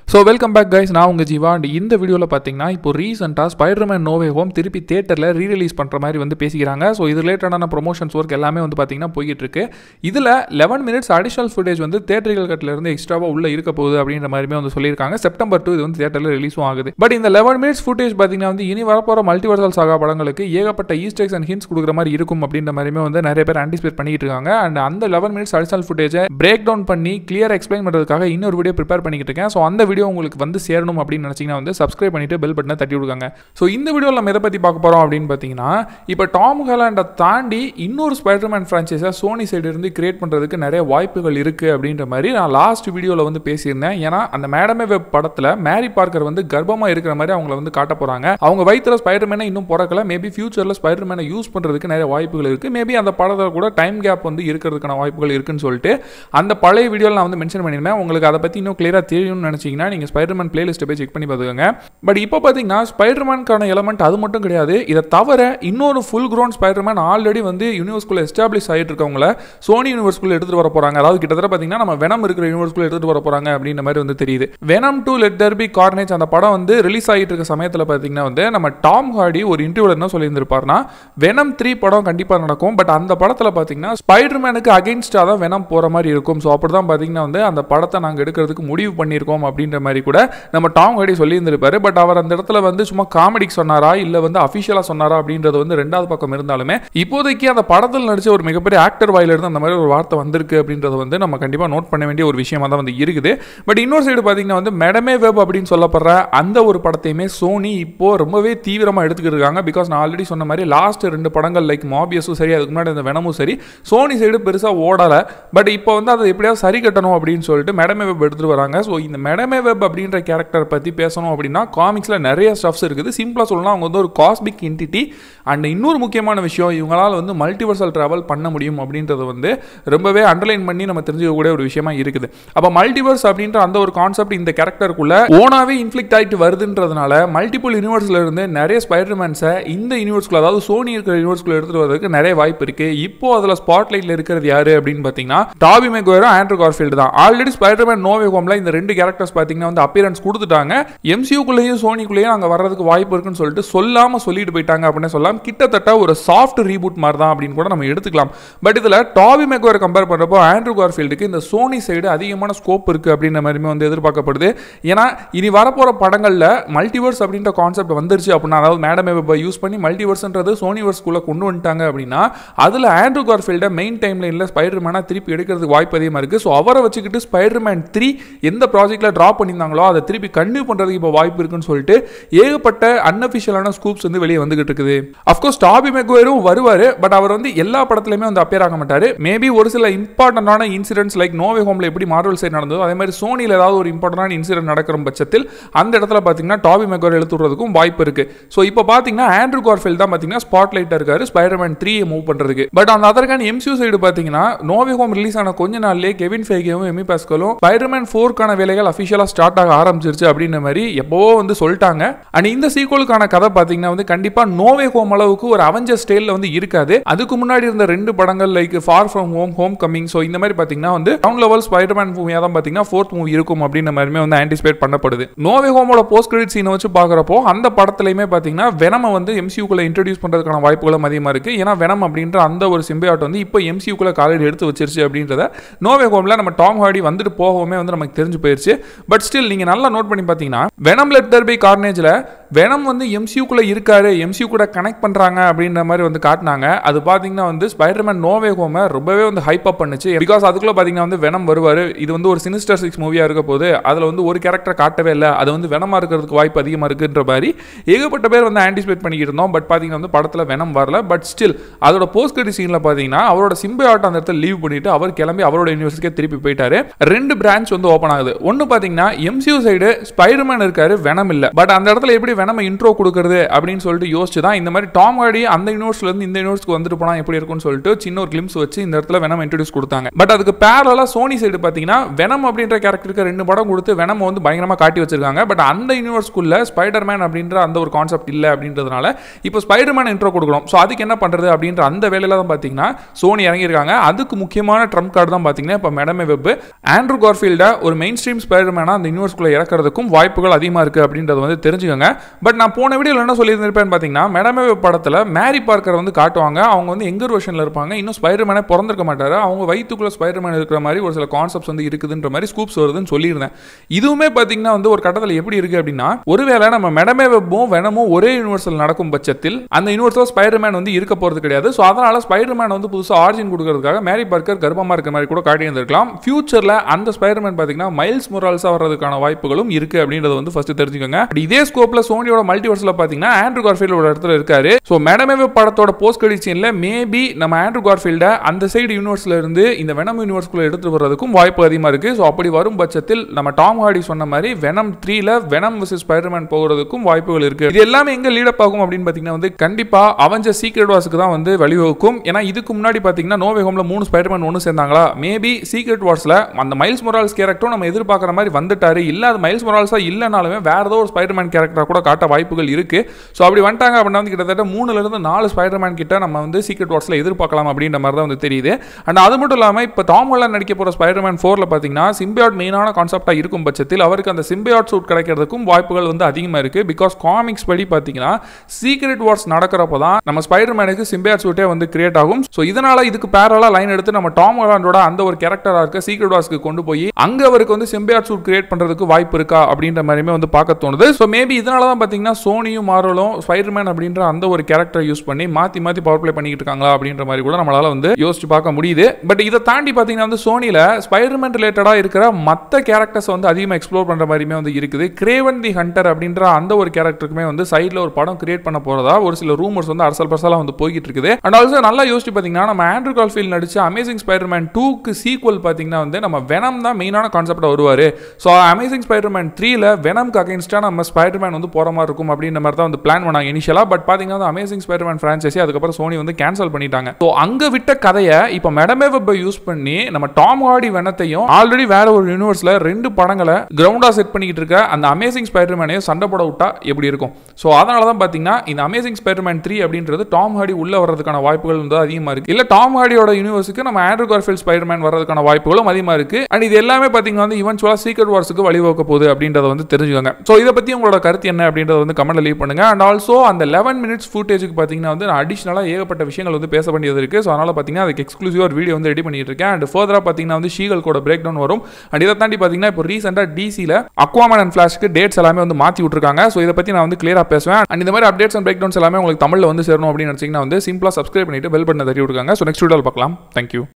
so welcome back guys நான் உங்கள் Jeeva and இந்த வீடியோவில் பார்த்தீங்கன்னா இப்போ ரீசெண்டாக ஸ்பைடர்மேன் நோவே ஹோம் திருப்பி தேட்டரில் ரீரிலீஸ் பண்ணுற மாதிரி வந்து பேசிக்கிறாங்க ஸோ இது ரிலேட்டடான ப்ரொமோஷன்ஸ் ஒர்க் எல்லாமே வந்து பார்த்தீங்கன்னா போய்கிட்டு இருக்கு இதில் லெவன் மினிட்ஸ் அடிஷனல் ஃபுட்டேஜ் வந்து தேட்டரிகள் கட்டிலேருந்து எக்ஸ்ட்ராவாக உள்ள இருக்க போகுது அப்படின்ற மாதிரிமே வந்து சொல்லியிருக்காங்க செப்டம்பர் டூ இது வந்து தேட்டரில் ரிலீஸும் ஆகுது பட் இந்த லெவன் மினிட்ஸ் ஃபுட்டேஜ் பார்த்தீங்கன்னா வந்து இனி வரப்போகிற மல்டிவர்சல் சாகா படங்களுக்கு ஏகப்பட்ட ஈஸ்டெக்ஸ் அண்ட் ஹின்ஸ் கொடுக்குற மாதிரி இருக்கும் அப்படின்ற மாதிரிமே வந்து நிறைய பேர் ஆன்டிசிபேட் பண்ணிட்டு இருக்காங்க அண்ட் அந்த லெவன் மினிட்ஸ் அடிஷனல் ஃபுட்டேஜை பிரேக் டவுன் பண்ணி கிளியர் எக்ஸ்பிளைன் பண்ணுறதுக்காக இன்னொரு வீடியோ ப்ரிப்பேர் பண்ணிக்கிட்டு இருக்கேன் ஸோ அந்த வீடியோ உங்களுக்கு வந்து சேரணும் அப்படின்னு நினச்சிங்கன்னா வந்து சப்ஸ்கிரைப் பண்ணிட்டு பெல் பட்டனை தட்டி விடுங்க ஸோ இந்த வீடியோவில் நம்ம எதை பற்றி பார்க்க போகிறோம் அப்படின்னு பார்த்தீங்கன்னா இப்போ டாம் ஹாலாண்டை தாண்டி இன்னொரு ஸ்பைடர்மேன் ஃப்ரான்ச்சைஸை சோனி சைடு இருந்து கிரியேட் பண்ணுறதுக்கு நிறைய வாய்ப்புகள் இருக்குது அப்படின்ற மாதிரி நான் லாஸ்ட் வீடியோவில் வந்து பேசியிருந்தேன் ஏன்னா அந்த மேடமே வெப் படத்தில் மேரி பார்க்கர் வந்து கர்ப்பமாக இருக்கிற மாதிரி அவங்கள வந்து காட்ட போகிறாங்க அவங்க வயிற்றுல ஸ்பைடர்மேனை இன்னும் பிறக்கல மேபி ஃபியூச்சரில் ஸ்பைடர்மேனை யூஸ் பண்ணுறதுக்கு நிறைய வாய்ப்புகள் இருக்குது மேபி அந்த படத்தில் கூட டைம் கேப் வந்து இருக்கிறதுக்கான வாய்ப்புகள் இருக்குன்னு சொல்லிட்டு அந்த பழைய வீடியோவில் நான் வந்து மென்ஷன் பண்ணியிருந்தேன் உங்களுக்கு அதை பற்றி இன்னும் கிளியராக தெரியும்னு நினச்சிங்கன்னா நீங்கள் ஸ்பைடர்மேன் பிளேலிஸ்ட்டை போய் செக் பண்ணி பார்த்துக்கோங்க பட் இப்போ பார்த்தீங்கன்னா ஸ்பைடர்மேனுக்கான எலமெண்ட் அது மட்டும் கிடையாது இதை தவிர இன்னொரு ஃபுல் க்ரோன் ஸ்பைடர்மேன் ஆல்ரெடி வந்து யூனிவர்ஸ்குள்ளே எஸ்டாப்ளிஷ் ஆகிட்டு இருக்கவங்கள சோனி யூனிவர்ஸ்குள்ளே எடுத்துகிட்டு வர போகிறாங்க அதாவது கிட்டத்தட்ட பார்த்தீங்கன்னா நம்ம வெனம் இருக்கிற யூனிவர்ஸ்குள்ளே எடுத்துகிட்டு வர போகிறாங்க அப்படின்ற மாதிரி வந்து தெரியுது Venom two let there be Carnage அந்த படம் வந்து ரிலீஸ் ஆகிட்டு இருக்க சமயத்தில் பார்த்தீங்கன்னா வந்து நம்ம டாம் ஹார்டி ஒரு இன்டர்வியூல என்ன சொல்லியிருந்திருப்பார்னா வெனம் த்ரீ படம் கண்டிப்பாக நடக்கும் பட் அந்த படத்தில் பார்த்தீங்கன்னா ஸ்பைடர்மேனுக்கு அகெயின்ஸ்டாக தான் வெனம் போகிற மாதிரி இருக்கும் ஸோ அப்படி தான் பார்த்தீங்கன்னா வந்து அந்த படத்தை நாங்கள் எடுக்கிறதுக்கு முடிவு பண்ணியிருக்கோம் அப்படின்ற மாதிரி கூட நம்ம டாம் ஹார்டி சொல்லியிருந்திருப்பாரு பட் அவர் அந்த இடத்துல வந்து சும்மா காமெடிக்கு சொன்னாரா இல்லை வந்து அஃபிஷியலாக சொன்னாரா அப்படின்றது வந்து ரெண்டாவது பக்கம் இருந்தாலுமே இப்போதைக்கு அந்த படத்தில் நடிச்ச ஒரு மிகப்பெரிய ஆக்டர் வாயிலிருந்து அந்த மாதிரி ஒரு வார்த்தை வந்திருக்கு அப்படின்றது வந்து நம்ம கண்டிப்பாக நோட் பண்ண வேண்டிய ஒரு விஷயமா தான் வந்து இருக்குது பட் இன்னொரு சைடு பார்த்தீங்கன்னா வந்து மெடமே வெப் அப்படின்னு சொல்லப்படுற அந்த ஒரு படத்தையுமே சோனி இப்போ ரொம்பவே தீவிரமாக எடுத்துக்கிட்டு இருக்காங்க பிகாஸ் நான் ஆல்ரெடி சொன்ன மாதிரி லாஸ்ட் ரெண்டு படங்கள் லைக் மாபியஸும் சரி அதுக்கு முன்னாடி இந்த வெனமும் சரி சோனி சைடு பெருசாக ஓடலை பட் இப்போ வந்து அதை எப்படியாவது சரி கட்டணும் அப்படின்னு சொல்லிட்டு மெடமே வெப் எடுத்துகிட்டு வராங்க ஸோ இந்த மெடமே வெப் அப்படின்ற கேரக்டர் பற்றி பேசணும் அப்படின்னா காமிக்ஸில் நிறைய ஸ்டஃப்ஸ் இருக்குது சிம்பிளாக சொல்லலாம் அவங்க வந்து ஒரு காஸ்மிக் என்டிட்டி அண்ட் இன்னொரு முக்கியமான விஷயம் இவங்களால் வந்து மல்டிவர்சல் ட்ராவல் பண்ண முடியும் அப்படின்றது வந்து ரொம்பவே அண்டர்லைன் பண்ணி நம்ம தெரிஞ்சுக்கக்கூடிய ஒரு விஷயமா இருக்குது அப்போ மல்டிவர்ஸ் அப்படின்ற அந்த ஒரு கான்செப்ட் இந்த கேரக்டருக்குள்ள ஓனாவே இன்ஃப்ளிக்ட் ஆகிட்டு வருதுன்றதுனால மல்டிபிள் யூனிவர்ஸ்ல இருந்து நிறைய ஸ்பைடர்மேன்ஸை இந்த யூனிவர்ஸ்குள்ள அதாவது சோனி இருக்கிற யூனிவர்ஸ்குள்ள எடுத்துட்டு வரதுக்கு நிறைய வாய்ப்பு இருக்கு இப்போ அதில் ஸ்பாட்லைட்ல இருக்கிறது யாரு அப்படின்னு பார்த்தீங்கன்னா டாபி மெக்வேரும் ஆண்ட்ரூ கார்ஃபீல்டு தான் ஆல்ரெடி ஸ்பைடர்மேன் நோவே ஹோம்ல இந்த ரெண்டு கேரக்டர்ஸ் பார்த்தீங்கன்னா வந்து அப்பியரன்ஸ் கொடுத்துட்டாங்க எம்சியூக்குள்ளேயும் சோனிக்குள்ளேயும் அங்கே வர்றதுக்கு வாய்ப்பு இருக்குன்னு சொல்லிட்டு சொல்லாமல் சொல்லிட்டு போயிட்டாங்க அப்படின்னு சொல்லலாம் கிட்டத்தட்ட ஒரு சாஃப்ட் ரீபூட் மாதிரி தான் அப்படின்னு கூட நம்ம எடுத்துக்கலாம் பட் இதில் டாபி மெக்வேர் கம்பேர் பண்ணுறப்போ ஆண்ட்ரூ கார்ஃபீல்டுக்கு இந்த சோனி சைடு அதிகமான ஸ்கோப் இருக்குது அப்படின்ற மாதிரியுமே வந்து எதிர்பார்க்கப்படுது ஏன்னா இனி வரப்போகிற படங்களில் மல்டிவர்ஸ் அப்படின்ற கான்செப்ட் வந்துருச்சு அப்படின்னா அதாவது மேடம் யூஸ் பண்ணி மல்டிவர்ஸ்ன்றது சோனிவர்ஸ்குள்ளே கொண்டு வந்துட்டாங்க அப்படின்னா அதில் ஆண்ட்ரூ கார்ஃபீல்டை மெயின் டைம் லைனில் ஸ்பைடர்மேனாக திருப்பி எடுக்கிறதுக்கு வாய்ப்பு அதிகமாக இருக்குது ஸோ அவரை வச்சுக்கிட்டு ஸ்பைடர்மேன் த்ரீ எந்த ப்ராஜெக்ட்டில் ட்ராப் பண்ணியிருந்தாங்களோ அதை திருப்பி கண்டினியூ பண்ணுறதுக்கு இப்போ வாய்ப்பு இருக்குன்னு சொல்லிட்டு ஏகப்பட்ட அன்அஃபிஷியலான ஸ்கூப்ஸ் வந்து வெளியே வந்துகிட்டு இருக்குது அஃப்கோர்ஸ் டாபி மெக்வேரும் வருவார் பட் அவர் வந்து எல்லா படத்துலையுமே வந்து அப்பியர் ஆக மாட்டார் மேபி ஒரு சில இம்பார்ட்டண்டான இன்சிடென்ட்ஸ் லைக் நோவே ஹோமில் எப்படி மார்வல் சைட் நடந்ததோ அதே மாதிரி சோனியில் ஏதாவது ஒரு இம்பார்ட்டண்டான இன்சிடென்ட் நடக்கிற பட்சத்தில் அந்த இடத்துல பார்த்தீங்கன்னா டாபி மெக்வேர் எழுத்துறதுக்கும் வாய்ப்பு இருக்கு ஸோ இப்போ பார்த்தீங்கன்னா ஆண்ட்ரூ கார்ஃபீல் தான் பார்த்தீங்கன்னா ஸ்பாட் லைட்டாக இருக்காரு ஸ்பைடர்மேன் த்ரீ மூவ் பண்ணுறதுக்கு பட் அந்த அதற்கான எம்சியூ சைடு பார்த்தீங்கன்னா நோவே ஹோம் ரிலீஸ் ஆன கொஞ்ச நாள்லேயே கெவின் ஃபேகேவும் எமி பாஸ்கலும் ஸ்பைடர்மேன் ஃபோர்க்கான வேலைகள் அஃபிஷியலாக ஸ்டார்ட் ஆக ஆரம்பிச்சிருச்சு அப்படின்ற மாதிரி எப்போவோ வந்து சொல்லிட்டாங்க அண்ட் இந்த சீக்வலுக்கான கதை பார்த்தீங்கன்னா வந்து கண்டிப்பாக நோவே ஹோம் அளவுக்கு ஒரு அவஞ்சர் ஸ்டைலில் வந்து இருக்காது அதுக்கு முன்னாடி இருந்த ரெண்டு படங்கள் like far from home homecoming so இந்த மாதிரி பார்த்தீங்கன்னா வந்து டவுன் லெவல் ஸ்பைடர்மேன் மூவியாக தான் பார்த்தீங்கன்னா ஃபோர்த் மூவி இருக்கும் அப்படின்ற மாதிரிமே வந்து ஆன்டிசிபேட் பண்ணப்படுது நோவே ஹோமோட போஸ்ட் கிரெடிட் சீனை வச்சு பார்க்குறப்போ அந்த படத்துலையுமே பார்த்தீங்கன்னா வெனமை வந்து எம்சியூக்குள்ள இன்ட்ரடியூஸ் பண்ணுறதுக்கான வாய்ப்புகளும் அதிகமாக இருக்குது ஏன்னா வெனம் அப்படின்ற அந்த ஒரு சிம்பியாட் வந்து இப்போ எம்சியூக்குள்ள காலேஜ் எடுத்து வச்சிருச்சு அப்படின்றத நோவே ஹோமில் நம்ம டாம் ஹார்டி வந்துட்டு போகவுமே வந்து நமக்கு தெரிஞ்சு போயிருச்சு பட் ஸ்டில் நீங்கள் நல்லா நோட் பண்ணி பார்த்தீங்கன்னா வெனம் லெட் தர் பை கார்னேஜில் வெனம் வந்து எம்சியூக்குள்ளே இருக்காரு எம்சியூ கூட கனெக்ட் பண்ணுறாங்க அப்படின்ற மாதிரி வந்து காட்டினாங்க அது பார்த்தீங்கன்னா வந்து ஸ்பைடர்மேன் நோவே ஹோமை ரொம்பவே வந்து ஹைப் அப் பண்ணுச்சு பிகாஸ் அதுக்குள்ளே பார்த்தீங்கன்னா வந்து வெனம் வருவார் இது வந்து ஒரு சினிஸ்டர் சிக்ஸ் மூவியாக இருக்க போது அதில் வந்து ஒரு கேரக்டர் காட்டவே இல்லை அது வந்து வெனமாக இருக்கிறதுக்கு வாய்ப்பு அதிகமாக இருக்குன்ற மாதிரி ஏகப்பட்ட பேர் வந்து ஆன்டிசிபேட் பண்ணிக்கிட்டு இருந்தோம் பட் பார்த்தீங்கன்னா வந்து படத்தில் வெனம் வரல பட் ஸ்டில் அதோட போஸ்ட் கிரெடிட் சீனில் பார்த்தீங்கன்னா அவரோட சிம்பியாட் அந்த இடத்துல லீவ் பண்ணிட்டு அவர் கிளம்பி அவரோட யூனிவர்சிட்டிக்கே திருப்பி போயிட்டாரு ரெண்டு பிரான்ச் வந்து ஓப்பன் ஆகுது ஒன்று பார்த்தீங்கன்னா எம்சியூ சைடு ஸ்பைடர்மேன் இருக்காரு வெனம் இல்லை பட் அந்த இடத்துல எப்படி வெனம இன்ட்ரோ கொடுக்குறது அப்படின்னு சொல்லிட்டு யோசிச்சு தான் இந்த மாதிரி டாம் ஹார்டி அந்த யூனிவர்ஸ்ல இருந்து இந்த யூனிவர்ஸ்க்கு வந்துட்டு போனா எப்படி இருக்கும்னு சொல்லிட்டு சின்ன ஒரு கிளிம்ஸ் வச்சு இந்த இடத்துல வெனம் இன்ட்ரடியூஸ் கொடுத்தாங்க பட் அதுக்கு பேரலா சோனி சைடு பார்த்தீங்கன்னா வெனம் அப்படின்ற கேரக்டருக்கு ரெண்டு படம் கொடுத்து வெனம் வந்து பயங்கரமா காட்டி வச்சிருக்காங்க பட் அந்த யூனிவர்ஸ்க்குள்ள ஸ்பைடர் மேன் அப்படின்ற அந்த ஒரு கான்செப்ட் இல்லை அப்படின்றதுனால இப்போ ஸ்பைடர் மேன் இன்ட்ரோ கொடுக்கணும் ஸோ அதுக்கு என்ன பண்றது அப்படின்ற அந்த வேலையில தான் பார்த்தீங்கன்னா சோனி இறங்கியிருக்காங்க அதுக்கு முக்கியமான ட்ரம்ப் கார்டு தான் பார்த்தீங்கன்னா இப்போ மெடமே வெப் ஆண்ட்ரூ கார்ஃபீல்டை ஒரு மெயின் ஸ்ட்ரீம் ஸ்பைடர் மேனா அந்த யூனிவர்ஸ்குள்ள இறக்கிறதுக்கும் வாய்ப்புகள் அதிகமாக இருக்கு அப்படின்றத வந்து தெரிஞ்சுக்கோங்க பட் நான் போன வீடியோவில் என்ன சொல்லியிருந்திருப்பேன்னு பார்த்தீங்கன்னா மெடமே வெப் படத்தில் மேரி பார்க்கர் வந்து காட்டுவாங்க அவங்க வந்து எங்கர் வெர்ஷனில் இருப்பாங்க இன்னும் ஸ்பைடர் மேனே பிறந்திருக்க மாட்டாரு அவங்க வயிற்றுக்குள்ள ஸ்பைடர் மேன் இருக்கிற மாதிரி ஒரு சில கான்செப்ட்ஸ் வந்து இருக்குதுன்ற மாதிரி ஸ்கூப்ஸ் வருதுன்னு சொல்லியிருந்தேன் இதுவுமே பார்த்தீங்கன்னா வந்து ஒரு கட்டத்தில் எப்படி இருக்கு அப்படின்னா ஒருவேளை நம்ம மெடமே வெப்பும் வெனமும் ஒரே யூனிவர்சல் நடக்கும் பட்சத்தில் அந்த யூனிவர்சல் ஸ்பைடர் மேன் வந்து இருக்க போறது கிடையாது ஸோ அதனால ஸ்பைடர் மேன் வந்து புதுசாக ஆர்ஜின் கொடுக்கறதுக்காக மேரி பார்க்கர் கர்ப்பமாக இருக்கிற மாதிரி கூட காட்டி இருந்திருக்கலாம் ஃபியூச்சரில் அந்த ஸ்பைடர் மேன் பார்த்தீங்கன்னா மைல்ஸ் மொரால்ஸாக வர்றதுக்கான வாய்ப்புகளும் இருக்கு அப்படின்றத வந்து ஃபர்ஸ்ட் தெரிஞ்சுக்கோங்க But இதே ஸ்கோப்ல சோனியோட மல்டிவர்ஸ்ல பார்த்தீங்கன்னா ஆண்ட்ரூ கார்ஃபீல்ட் ஒரு இடத்துல இருக்காரு ஸோ மேடமே படத்தோட போஸ்ட் கிரெடிட் சீன்ல மேபி நம்ம ஆண்ட்ரூ கார்ஃபீல்டை அந்த சைடு யூனிவர்ஸ்ல இருந்து இந்த வெனம் யூனிவர்ஸ்குள்ள எடுத்து வர்றதுக்கும் வாய்ப்பு அதிகமாக இருக்கு ஸோ அப்படி வரும் பட்சத்தில் நம்ம டாம் ஹார்டி சொன்ன மாதிரி வெனம் த்ரீல வெனம் vs ஸ்பைடர்மேன் போகிறதுக்கும் வாய்ப்புகள் இருக்கு இது எல்லாமே எங்க லீடப் ஆகும் அப்படின்னு பார்த்தீங்கன்னா வந்து கண்டிப்பா அவஞ்ச சீக்ரெட் வார்ஸ்க்கு தான் வந்து வழிவகுக்கும் ஏன்னா இதுக்கு முன்னாடி பார்த்தீங்கன்னா நோவே ஹோம்ல மூணு ஸ்பைடர்மேன் ஒன்று சேர்ந்தாங்களா மேபி சீக்ரெட் வார்ஸ்ல அந்த மைல்ஸ் மொரால்ஸ் கேரக்டரும் நம்ம எதிர்பார்க்குற மாதிரி வந்துட்டாரு இல்ல அது மைல்ஸ் மொரால்ஸா இல்லைனாலுமே வேற ஏதோ ஒரு ஸ்பைடர்மேன் கேரக்டரா கூட காட்ட வாய்ப்புகள் இருக்கு ஸோ அப்படி வந்துட்டாங்க அப்படின்னா வந்து கிட்டத்தட்ட மூணுல இருந்து நாலு ஸ்பைடர்மேன் கிட்ட நம்ம வந்து சீக்ரெட் வார்ஸ்ல எதிர்பார்க்கலாம் அப்படின்ற மாதிரி தான் வந்து தெரியுது அண்ட் அது மட்டும் இல்லாமல் இப்போ டாம் ஹாலண்ட் நடிக்க போகிற ஸ்பைடர்மேன் ஃபோரில் பார்த்தீங்கன்னா சிம்பியாட் மெயினான கான்செப்டாக இருக்கும் பட்சத்தில் அவருக்கு அந்த சிம்பியாட் சூட் கிடைக்கிறதுக்கும் வாய்ப்புகள் வந்து அதிகமாக இருக்குது பிகாஸ் காமிக்ஸ் படி பார்த்தீங்கன்னா சீக்ரெட் வார்ஸ் நடக்கிறப்ப தான் நம்ம ஸ்பைடர்மேனுக்கு சிம்பியாட் சூட்டே வந்து கிரியேட் ஆகும் ஸோ இதனால் இதுக்கு பேரலாக லைன் எடுத்து நம்ம டாம் ஹாலண்டோட அந்த ஒரு கேரக்டராக இருக்க சீக்ரெட் வார்ஸ்க்கு கொண்டு போய் அங்கே அவருக்கு வந்து சிம்பியாட் சூட் கிரியேட் பண்ணுறதுக்கு வாய்ப்பு இருக்கா அப்படின்ற மாதிரியுமே வந்து பார்க்க தோணுது ஸோ மேபி இதனால தான் பார்த்தீங்கன்னா சோனியும் மாரலும் ஸ்பைடர்மேன் அப்படின்ற அந்த ஒரு கேரக்டரை யூஸ் பண்ணி மாற்றி மாற்றி பவர் ப்ளே பண்ணிக்கிட்டு இருக்காங்களா அப்படின்ற மாதிரி கூட நம்மளால வந்து யோசிச்சு பார்க்க முடியுது பட் இதை தாண்டி பார்த்தீங்கன்னா வந்து சோனியில் ஸ்பைடர்மேன் ரிலேட்டடாக இருக்கிற மற்ற கேரக்டர்ஸ் வந்து அதிகமாக எக்ஸ்ப்ளோர் பண்ணுற மாதிரியுமே வந்து இருக்குது கிரேவன் தி ஹண்டர் அப்படின்ற அந்த ஒரு கேரக்டருக்குமே வந்து சைடில் ஒரு படம் கிரியேட் பண்ண போகிறதா ஒரு சில ரூமர்ஸ் வந்து அரசல் பரசலாக வந்து போய்கிட்டு இருக்குது அண்ட் ஆல்சோ நல்லா யோசிச்சு பார்த்தீங்கன்னா நம்ம ஆண்ட்ரூ கால்ஃபீல் நடிச்ச அமேசிங் ஸ்பைடர்மேன் டூக்கு சீக்வல் பார்த்தீங்கன்னா வந்து நம்ம வெனம் தான் மெயினான கான்செப்டாக வருவார் ஸோ அமேசிங் ஸ்பைடர்மேன் த்ரீல வெனம்க்கு அகைன்ஸ்டாக நம்ம ஸ்பைடர்மேன் வந்து போகிற மாதிரி இருக்கும் அப்படின்ற மாதிரி தான் வந்து பிளான் பண்ணாங்க இனிஷியலாக பட் பார்த்தீங்கன்னா வந்து அமேசிங் ஸ்பைடர்மேன் ஃப்ரான்ச்சைஸி அதுக்கப்புறம் சோனி வந்து கேன்சல் பண்ணிட்டாங்க ஸோ அங்கே விட்ட கதையை இப்போ மெடமே வெப்பை யூஸ் பண்ணி நம்ம டாம் ஹார்டி வெனத்தையும் ஆல்ரெடி வேற ஒரு யூனிவர்ஸ்ல ரெண்டு படங்களை கிரவுண்டா செட் பண்ணிக்கிட்டு இருக்க அந்த அமேசிங் ஸ்பைடர்மேனையும் சண்டை போட விட்டா எப்படி இருக்கும் ஸோ அதனால தான் பார்த்தீங்கன்னா இந்த அமேசிங் ஸ்பைடர்மேன் த்ரீ அப்படின்றது டாம் ஹார்டி உள்ள வர்றதுக்கான வாய்ப்புகள் வந்து அதிகமாக இருக்கு இல்ல டாம் ஹார்டியோட யூனிவர்ஸுக்கு நம்ம ஆண்ட்ரூ கார்ஃபீல்ட் ஸ்பைடர்மேன் வர்றதுக்கான வாய்ப்புகளும் அதிகமாக இருக்கு அண்ட் இது எல்லாமே பார்த்தீங்கன்னா வந்து இவன்ச்சுவலா சீக்ரெட் வார்ஸுக்கு வழிவகுக்க போகுது அப்படின்றத வந்து தெரிஞ்சுக்கோங்க ஸோ இதை பத்தி உங்களோட கருத்து என்ன அப்படின்றத வந்து கமெண்ட்ல லீவ் பண்ணுங்க அண்ட் ஆல்சோ அந்த லெவன் மினிட்ஸ் ஃபுட்டேஜுக்கு பார்த்தீங்கன்னா வந்து நான் அடிஷனலாக ஏகப்பட்ட விஷயங்கள் வந்து பேச வேண்டியது இருக்கு ஸோ அதனால பார்த்தீங்கன்னா அதுக்கு எக்ஸ்க்ளூசிவ் ஒரு வீடியோ வந்து ரெடி பண்ணிட்டு இருக்கேன் அண்ட் ஃபர்தராக பார்த்தீங்கன்னா வந்து ஷீகல் கூட பிரேக் டவுன் வரும் அண்ட் இதை தாண்டி பார்த்தீங்கன்னா இப்போ ரீசெண்டாக டிசியில் அக்வாமன் அண்ட் ஃபிளாஷ்க்கு டேட்ஸ் எல்லாமே வந்து மாற்றி விட்டுருக்காங்க ஸோ இதை பற்றி நான் வந்து கிளியராக பேசுவேன் அண்ட் இந்த மாதிரி அப்டேட்ஸ் அண்ட் பிரேக் டவுன்ஸ் எல்லாமே உங்களுக்கு தமிழில் வந்து சேரணும் அப்படின்னு நினச்சிங்கன்னா வந்து சிம்பிளாக சப்ஸ்கிரைப் பண்ணிட்டு பெல் பட்டனை தட்டி விட்டுருக்காங்க ஸோ நெக்ஸ்ட் வீடியோவில் பார்க்கலாம் தேங்க்யூ